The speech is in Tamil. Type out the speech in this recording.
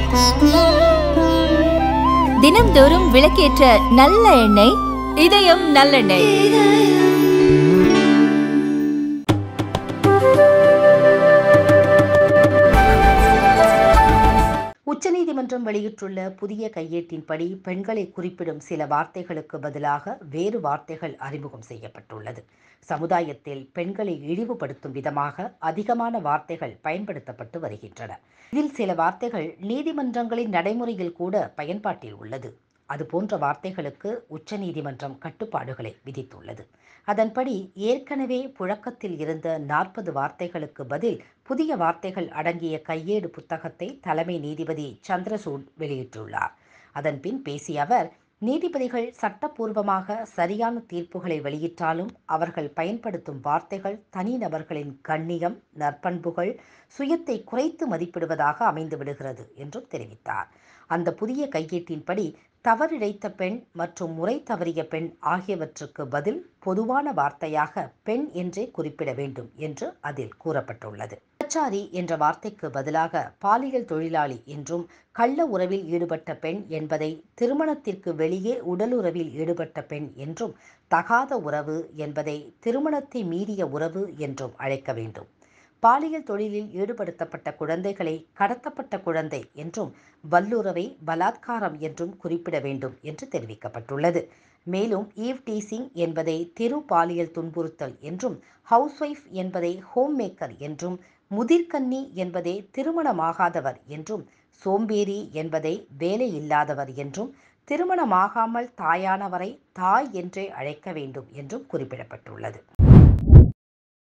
தினம்தோறும் விளக்கேற்ற நல்ல எண்ணெய் இதயம் நல்லெண்ணெய் உச்சநீதிமன்றம் வெளியிட்டுள்ள புதிய கையேட்டின்படி பெண்களை குறிப்பிடும் சில வார்த்தைகளுக்கு பதிலாக வேறு வார்த்தைகள் அறிமுகம் செய்யப்பட்டுள்ளது சமுதாயத்தில் பெண்களை இழிவுபடுத்தும் விதமாக அதிகமான வார்த்தைகள் பயன்படுத்தப்பட்டு வருகின்றன இதில் சில வார்த்தைகள் நீதிமன்றங்களின் நடைமுறையில் கூட பயன்பாட்டில் உள்ளது அதுபோன்ற வார்த்தைகளுக்கு உச்சநீதிமன்றம் கட்டுப்பாடுகளை விதித்துள்ளது அதன்படி ஏற்கனவே புழக்கத்தில் இருந்த நாற்பது வார்த்தைகளுக்கு பதில் புதிய வார்த்தைகள் அடங்கிய கையேடு புத்தகத்தை தலைமை நீதிபதி சந்திரசூட் வெளியிட்டுள்ளார் அதன்பின் பேசிய அவர் நீதிபதிகள் சட்டப்பூர்வமாக சரியான தீர்ப்புகளை வெளியிட்டாலும் அவர்கள் பயன்படுத்தும் வார்த்தைகள் தனிநபர்களின் கண்ணியம் நற்பண்புகள் சுயத்தை குறைத்து மதிப்பிடுவதாக அமைந்து விடுகிறது என்றும் தெரிவித்தார் அந்த புதிய கையேட்டின்படி தவறிழைத்த பெண் மற்றும் முறை தவறிய பெண் ஆகியவற்றுக்கு பதில் பொதுவான வார்த்தையாக பெண் என்றே குறிப்பிட வேண்டும் என்று அதில் கூறப்பட்டுள்ளது விபச்சாரி என்ற வார்த்தைக்கு பதிலாக பாலியல் தொழிலாளி என்றும் கள்ள உறவில் ஈடுபட்ட பெண் என்பதை திருமணத்திற்கு வெளியே உடலுறவில் ஈடுபட்ட பெண் என்றும் தகாத உறவு என்பதை திருமணத்தை மீறிய உறவு என்றும் அழைக்க வேண்டும் பாலியல் தொழிலில் ஈடுபடுத்தப்பட்ட குழந்தைகளை கடத்தப்பட்ட குழந்தை என்றும் வல்லுறவை பலாத்காரம் என்றும் குறிப்பிட வேண்டும் என்று தெரிவிக்கப்பட்டுள்ளது மேலும் ஈவ் டீசிங் என்பதை தெரு பாலியல் துன்புறுத்தல் என்றும் ஹவுஸ்வைஃப் என்பதை ஹோம் மேக்கர் என்றும் முதிர்கன்னி என்பதை திருமணமாகாதவர் என்றும் சோம்பேறி என்பதை வேலை இல்லாதவர் என்றும் திருமணமாகாமல் தாயானவரை தாய் என்றே அழைக்க வேண்டும் என்றும் குறிப்பிடப்பட்டுள்ளது